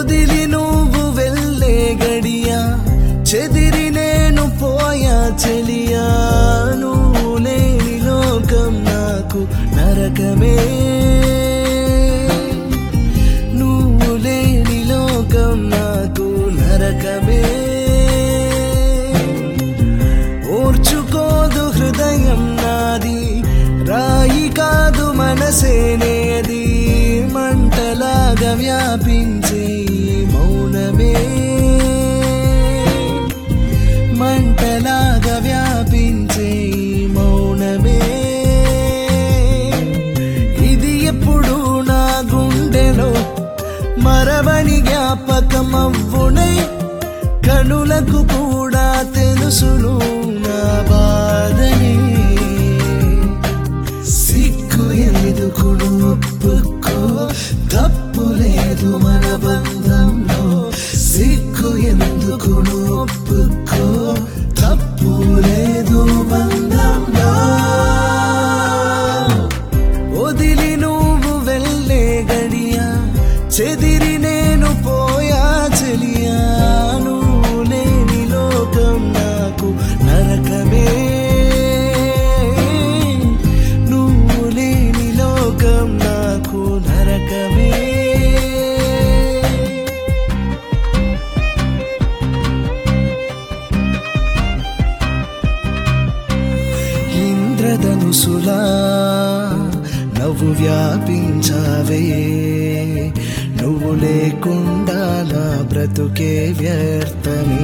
వదిలి నువ్వు వెళ్ళే గడియా చెదిరి నేను పోయా చెలియా నువ్వు లేని లోకం నాకు నరకమే నువ్వు లేని లోకం నాకు నరకమే ఓర్చుకోదు హృదయం నాది రాయి కాదు మనసేనేది మంటలాగా వ్యాపించే ఈ మౌనమే మంటలాగా వ్యాపించే ఈ మౌనమే ఇది ఎప్పుడు నా గుండెలో మరవని జ్ఞాపకం అవ్వునై కనులకు కూడా తెలుసును నా బాధని సిగ్గు ఎందుకు ఒప్పుకో తప్పు లేదు మన బంధంలో సిగ్గు ఎందుకు ఒప్పుకో తప్పు లేదు బంధంలో వదిలి నువ్వు వెళ్ళే గడియా చెదిరి నేను పోయా చెలియా నువ్వు లేని లోకం నాకు నరకమే నువ్వు లేని లోకం నాకు నరకమే ఇంద్రధనుసులా నవ్వు వ్యాపించావే నువ్వు లేకుండా నా బ్రతుకే వ్యర్థమే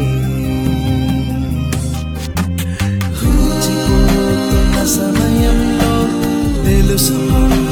గడిచిపోతున్న సమయంలో తెలుసుకున్న